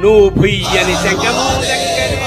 నువ్వు భుయ్యని శంఖము దగ్గరి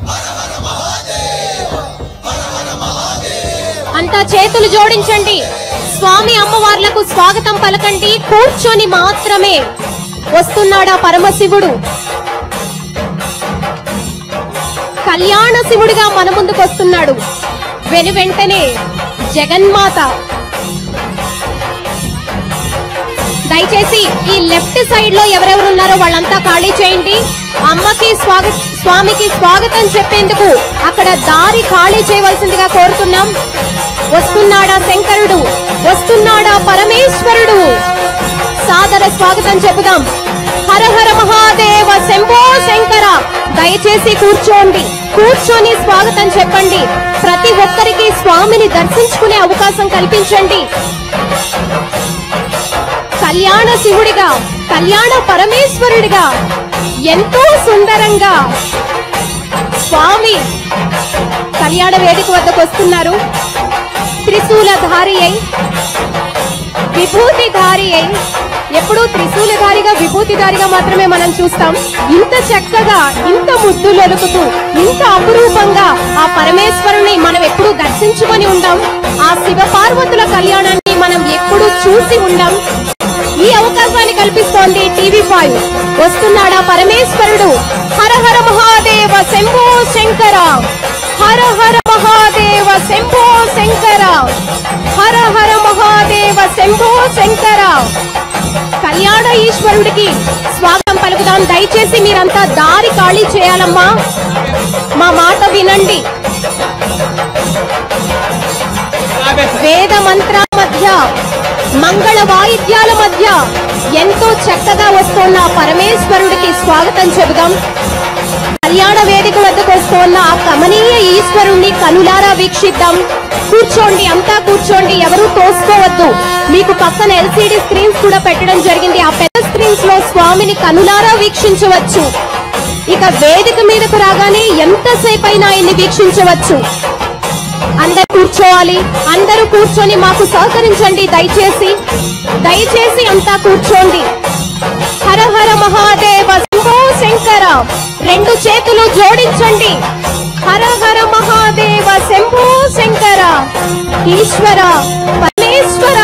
అంతా చేతులు జోడించండి స్వామి అమ్మవార్లకు స్వాగతం పలకండి కూర్చొని మాత్రమే వస్తున్నాడా పరమశివుడు కళ్యాణ శివుడిగా మన ముందుకు వస్తున్నాడు వెను వెంటనే జగన్మాత దయచేసి ఈ లెఫ్ట్ సైడ్ లో ఎవరెవరు ఉన్నారో వాళ్ళంతా ఖాళీ చేయండి అమ్మకి స్వాగత స్వామికి స్వాగతం చెప్పేందుకు అక్కడ దారి ఖాళీ చేయవలసిందిగా కోరుతున్నాం వస్తున్నాడా శంకరుడు వస్తున్నాడా పరమేశ్వరుడు సాదర స్వాగతం చెబుదాం హర హర మహాదేవ శంభో శంకర దయచేసి కూర్చోండి కూర్చొని స్వాగతం చెప్పండి ప్రతి ఒక్కరికి స్వామిని దర్శించుకునే అవకాశం కల్పించండి కళ్యాణ శివుడిగా కళ్యాణ పరమేశ్వరుడిగా ఎంతో సుందరంగా స్వామి కళ్యాణ వేదిక వద్దకు వస్తున్నారు త్రిశూలధారి అయి విభూతిధారి అయి ఎప్పుడూ త్రిశూలధారిగా విభూతిధారిగా మాత్రమే మనం చూస్తాం ఇంత చక్కగా ఇంత ముద్దులొలుకుతూ ఇంత అపురూపంగా ఆ పరమేశ్వరుని మనం ఎప్పుడూ దర్శించుకొని ఉండాం ఆ శివ పార్వతుల కళ్యాణాన్ని మనం ఎప్పుడూ చూసి ఉండాం ఈ అవకాశాన్ని కల్పిస్తోంది టీవీ ఫైవ్ వస్తున్నాడా పరమేశ్వరుడు హర హర మహాదేవ శంభో శంకర హర హర మహాదేవ శంభో శంకర హర హర మహాదేవ శంభో శంకర కళ్యాణ ఈశ్వరుడికి స్వాగతం పలుకుదాం దయచేసి మీరంతా దారి ఖాళీ చేయాలమ్మా మా మాట వినండి వేద మంత్రాల మధ్య మంగళ వాయిద్యాల మధ్య ఎంతో చక్కగా వస్తున్న ఆ పరమేశ్వరుడికి స్వాగతం చెబుదాం కళ్యాణ వేదిక వద్దకు వస్తున్న ఆ కమనీయ ఈశ్వరుణ్ణి కనులారా వీక్షిద్దాం కూర్చోండి అంతా కూర్చోండి ఎవరూ తోసుకోవద్దు మీకు పక్కన ఎల్సిడి స్క్రీన్స్ కూడా పెట్టడం జరిగింది ఆ పెద్ద స్క్రీన్స్ లో స్వామిని కనులారా వీక్షించవచ్చు ఇక వేదిక మీదకు రాగానే ఎంతసేపు అయినా ఆయన్ని వీక్షించవచ్చు అందరు కూర్చోవాలి అందరూ కూర్చొని మాకు సహకరించండి దయచేసి దయచేసి అంతా కూర్చోండి హర హర మహాదేవ శంభో శంకర రెండు చేతులు జోడించండి హర హర మహాదేవ శంభో శంకర ఈశ్వర పరమేశ్వర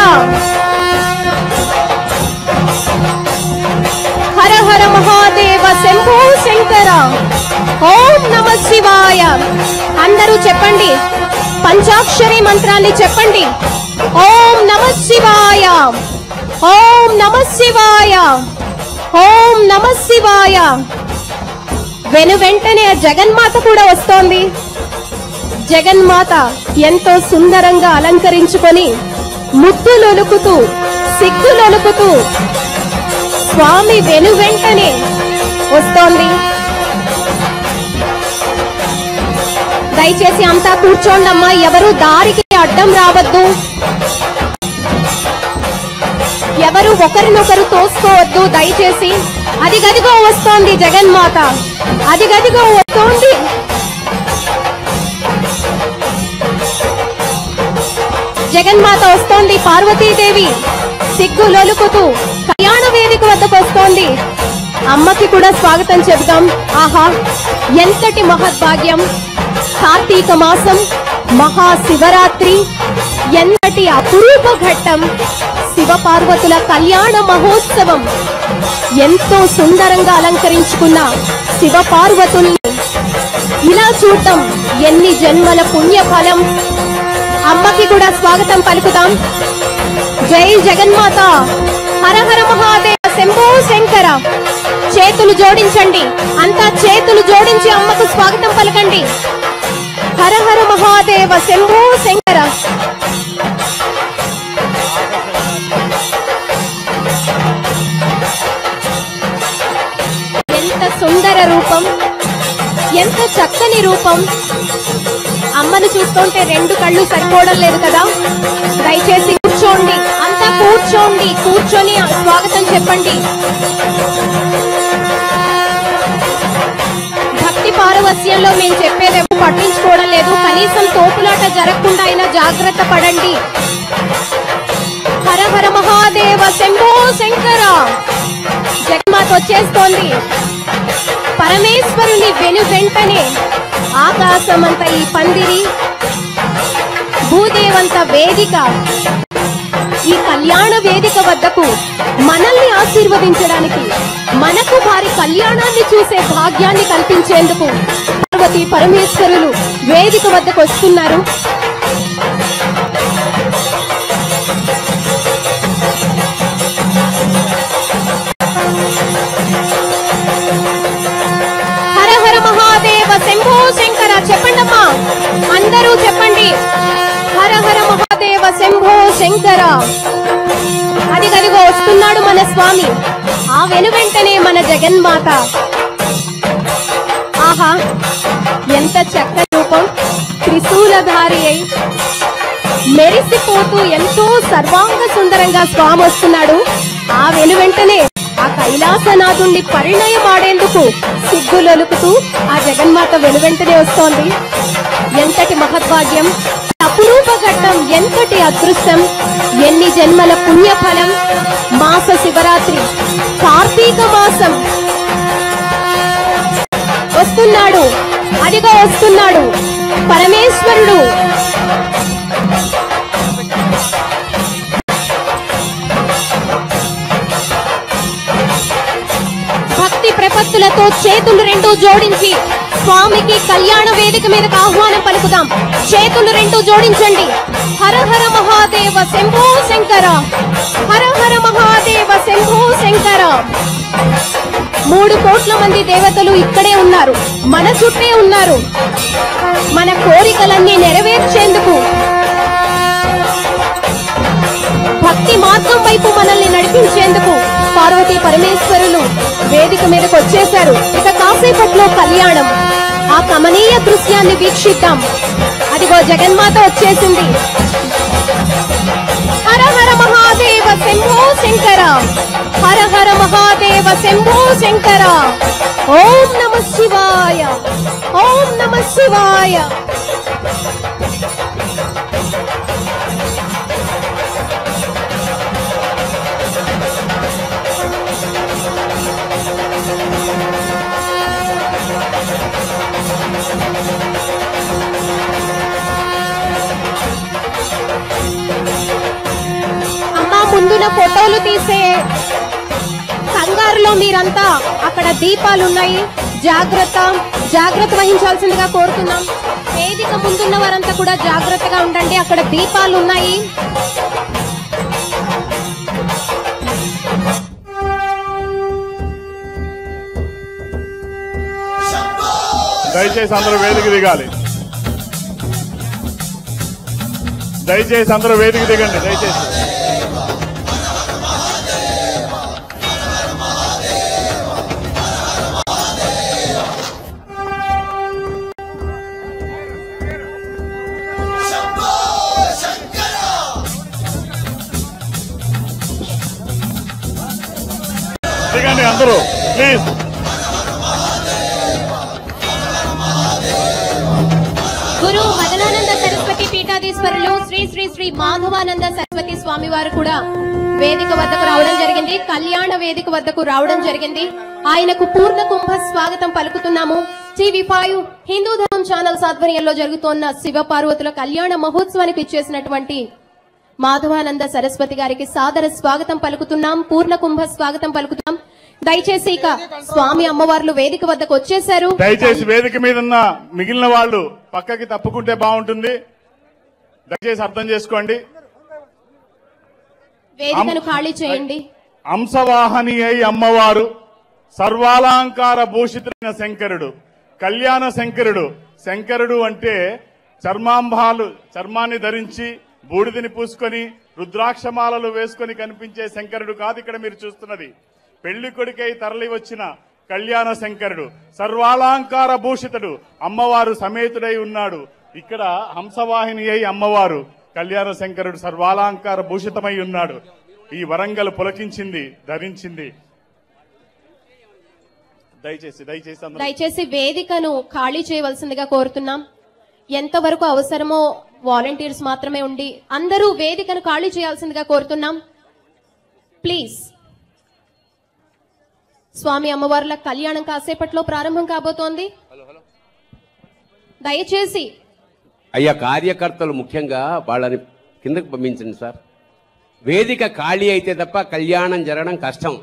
హర హర మహాదేవ శంభో శంకర ఓం నమ శివాయ అందరూ చెప్పండి పంచాక్షరి మంత్రాన్ని చెప్పండి ఓం నమ శివాయ ఓం నమ శివాయ ఓం నమ శివాయ వెను వెంటనే ఆ జగన్మాత కూడా వస్తోంది జగన్మాత ఎంతో సుందరంగా అలంకరించుకొని ముద్దులొలుకుతూ సిగ్గులొలుకుతూ స్వామి వెను వెంటనే వస్తోంది దయచేసి అంతా కూర్చోండి అమ్మా ఎవరు దారికి అడ్డం రావద్దు ఎవరు ఒకరినొకరు తోసుకోవద్దు దయచేసి అది గదిగో వస్తోంది జగన్మాత అది గదిగో వస్తోంది జగన్మాత వస్తోంది పార్వతీదేవి సిగ్గు లొలుకుతూ కళ్యాణ వేదిక వద్దకు వస్తోంది అమ్మకి కూడా స్వాగతం చెబుదాం ఆహా ఎంతటి మహద్భాగ్యం కార్తీక మాసం మహాశివరాత్రి ఎంతటి అపురూప ఘట్టం శివ పార్వతుల కళ్యాణ మహోత్సవం ఎంతో సుందరంగా అలంకరించుకున్న శివ పార్వతుల్ని ఇలా చూడటం ఎన్ని జన్మల పుణ్య ఫలం అమ్మకి కూడా స్వాగతం పలుకుతాం జై జగన్మాత హర హర మహాదేవ శంభో శంకర చేతులు జోడించండి అంతా చేతులు జోడించి అమ్మకు స్వాగతం పలకండి హర హర మహాదేవ శంభో శంకర ఎంత సుందర రూపం ఎంత చక్కని రూపం అమ్మను చూస్తుంటే రెండు కళ్ళు సరిపోవడం లేదు కదా దయచేసి కూర్చోండి అంతా కూర్చోండి కూర్చొని స్వాగతం చెప్పండి భక్తి పారవస్యంలో మేము చెప్పేదేమో పట్టించుకోవడం లేదు కనీసం తోపులాట జరగకుండా అయినా జాగ్రత్త పడండి హర హర మహాదేవ శంభో శంకర జగన్మాత వచ్చేస్తోంది పరమేశ్వరుని వెను వెంటనే ఆకాశమంత ఈ పందిరి భూదేవంత వేదిక ఈ కళ్యాణ వేదిక వద్దకు మనల్ని ఆశీర్వదించడానికి మనకు వారి కళ్యాణాన్ని చూసే భాగ్యాన్ని కల్పించేందుకు పార్వతి పరమేశ్వరులు వేదిక వద్దకు వస్తున్నారు హర హర మహాదేవ శంభో శంకర చెప్పండమ్మా అందరూ చెప్పండి హర హర మహాదేవ శంభో శంకర అది గదిగో వస్తున్నాడు మన స్వామి ఆ వెను వెంటనే మన జగన్మాత ఆహా ఎంత చక్కని రూపం త్రిశూలధారి అయి మెరిసిపోతూ ఎంతో సర్వాంగ సుందరంగా స్వామి వస్తున్నాడు ఆ వెను వెంటనే ఆ కైలాసనాథుణ్ణి పరిణయమాడేందుకు సిగ్గులొలుకుతూ ఆ జగన్మాత వెను వెంటనే వస్తోంది ఎంతటి మహద్భాగ్యం అపురూప ఘట్టం ఎంతటి అదృష్టం ఎన్ని జన్మల పుణ్యఫలం మాస శివరాత్రి కార్తీక మాసం వస్తున్నాడు అదిగో వస్తున్నాడు పరమేశ్వరుడు భక్తి ప్రపత్తులతో చేతులు రెండు జోడించి స్వామికి కళ్యాణ వేదిక మీదకు ఆహ్వానం పలుకుదాం చేతులు రెండు జోడించండి హర హర మహాదేవ శంభో శంకర హర హర మహాదేవ శంభో శంకర మూడు కోట్ల మంది దేవతలు ఇక్కడే ఉన్నారు మన చుట్టే ఉన్నారు మన కోరికలన్నీ నెరవేర్చేందుకు భక్తి మార్గం వైపు మనల్ని నడిపించేందుకు పార్వతీ పరమేశ్వరులు వేదిక మీదకు వచ్చేశారు ఇక కాసేపట్లో కళ్యాణం ఆ కమనీయ దృశ్యాన్ని వీక్షిద్దాం అదిగో జగన్మాత వచ్చేసింది హర హర మహాదేవ శంభో శంకర హర హర మహాదేవ శంభో శంకర ఓం నమ శివాయ ఓం నమ శివాయ అమ్మా ముందున ఫోటోలు తీసే కంగారులో మీరంతా అక్కడ దీపాలు ఉన్నాయి జాగ్రత్త జాగ్రత్త వహించాల్సిందిగా కోరుతున్నాం వేదిక ముందున్న వారంతా కూడా జాగ్రత్తగా ఉండండి అక్కడ దీపాలు ఉన్నాయి దయచేసి అందరూ వేదిక దిగాలి దయచేసి అందరూ వేదిక దిగండి దయచేసి దిగండి అందరూ ప్లీజ్ గురు మదనానంద సరస్వతి పీఠాధీశ్వరులు శ్రీ శ్రీ శ్రీ మాధవానంద సరస్వతి స్వామి వారు కూడా వేదిక వద్దకు రావడం జరిగింది కళ్యాణ వేదిక వద్దకు రావడం జరిగింది ఆయనకు పూర్ణ కుంభ స్వాగతం పలుకుతున్నాము టీవీ ఫైవ్ హిందూ ధర్మం ఛానల్స్ ఆధ్వర్యంలో జరుగుతోన్న శివ పార్వతుల కళ్యాణ మహోత్సవానికి ఇచ్చేసినటువంటి మాధవానంద సరస్వతి గారికి సాదర స్వాగతం పలుకుతున్నాం పూర్ణ కుంభ స్వాగతం పలుకుతున్నాం దయచేసి ఇక స్వామి అమ్మవార్లు వేదిక వద్దకు వచ్చేశారు దయచేసి వేదిక మీద ఉన్న మిగిలిన వాళ్ళు పక్కకి తప్పుకుంటే బాగుంటుంది దయచేసి అర్థం చేసుకోండి వేదికను ఖాళీ చేయండి అంశవాహని అయి అమ్మవారు సర్వాలంకార భూషితులైన శంకరుడు కళ్యాణ శంకరుడు శంకరుడు అంటే చర్మాంబాలు చర్మాన్ని ధరించి బూడిదని పూసుకొని రుద్రాక్షమాలలు వేసుకొని కనిపించే శంకరుడు కాదు ఇక్కడ మీరు చూస్తున్నది పెళ్లి కొడుకై తరలి వచ్చిన కళ్యాణ శంకరుడు సర్వాలంకార భూషితుడు అమ్మవారు సమేతుడై ఉన్నాడు ఇక్కడ హంసవాహిని అయి అమ్మవారు కళ్యాణ శంకరుడు సర్వాలంకార భూషితమై ఉన్నాడు ఈ వరంగల్ పులకించింది ధరించింది దయచేసి దయచేసి అందరూ దయచేసి వేదికను ఖాళీ చేయవలసిందిగా కోరుతున్నాం ఎంతవరకు అవసరమో వాలంటీర్స్ మాత్రమే ఉండి అందరూ వేదికను ఖాళీ చేయాల్సిందిగా కోరుతున్నాం ప్లీజ్ స్వామి అమ్మవార్ల కళ్యాణం కాసేపట్లో ప్రారంభం కాబోతోంది దయచేసి అయ్యా కార్యకర్తలు ముఖ్యంగా వాళ్ళని కిందకు పంపించండి సార్ వేదిక ఖాళీ అయితే తప్ప కళ్యాణం జరగడం కష్టం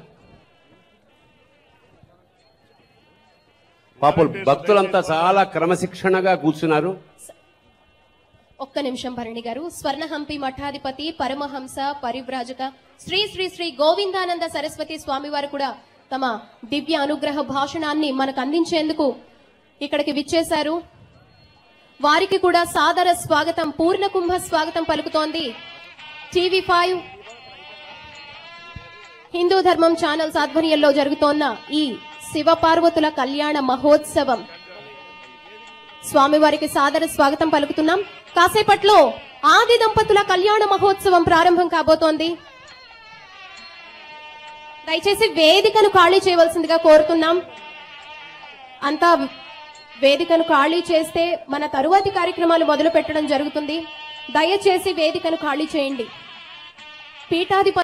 పాపం భక్తులంతా చాలా క్రమశిక్షణగా కూర్చున్నారు ఒక్క నిమిషం భరణి గారు స్వర్ణహంపి మఠాధిపతి పరమహంస పరివ్రాజక శ్రీ శ్రీ శ్రీ గోవిందానంద సరస్వతి స్వామి వారు కూడా తమ దివ్య అనుగ్రహ భాషణాన్ని మనకు అందించేందుకు ఇక్కడికి విచ్చేశారు వారికి కూడా సాదర స్వాగతం పూర్ణ కుంభ స్వాగతం పలుకుతోంది టీవీ ఫైవ్ హిందూ ధర్మం ఛానల్స్ ఆధ్వర్యంలో జరుగుతోన్న ఈ శివపార్వతుల కళ్యాణ మహోత్సవం స్వామివారికి సాదర స్వాగతం పలుకుతున్నాం కాసేపట్లో ఆది దంపతుల కళ్యాణ మహోత్సవం ప్రారంభం కాబోతోంది దయచేసి వేదికను ఖాళీ చేయవలసిందిగా కోరుతున్నాం అంతా వేదికను ఖాళీ చేస్తే మన తరువాతి కార్యక్రమాలు మొదలు పెట్టడం జరుగుతుంది దయచేసి వేదికను ఖాళీ చేయండి పీఠాధిపతి